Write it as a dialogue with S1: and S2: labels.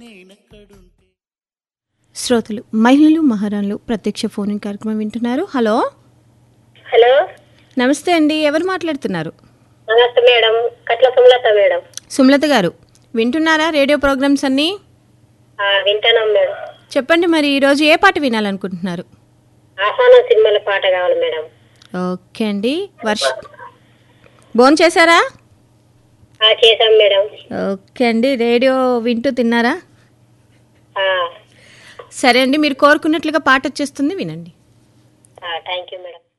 S1: శ్రోతలు మహిళలు మహారాణులు ప్రత్యక్ష ఫోన్ కార్యక్రమం వింటున్నారు హలో
S2: హలో
S1: నమస్తే అండి ఎవరు మాట్లాడుతున్నారు
S2: నమస్తే మేడం కట్ల సుమలత మేడం
S1: సుమలత గారు వింటున్నారా రేడియో ప్రోగ్రామ్స్ అన్నీ
S2: ఆ, వింటున్నాం మేడం
S1: చెప్పండి మరి ఈరోజు ఏ పాట వినాలనుకుంటున్నారు
S2: ఆహ్వానం సినిమాల పాట కావాలి మేడం
S1: ఓకే అండి వర్ష భోన్ చేశారా
S2: ఆ, చేశాం మేడం
S1: ఓకే అండి రేడియో వింటూ తిన్నారా
S2: ఆ,
S1: సరే అండి మీరు కోరుకున్నట్లుగా పాట వచ్చేస్తుంది వినండి
S2: ఆ, థ్యాంక్ యూ మేడం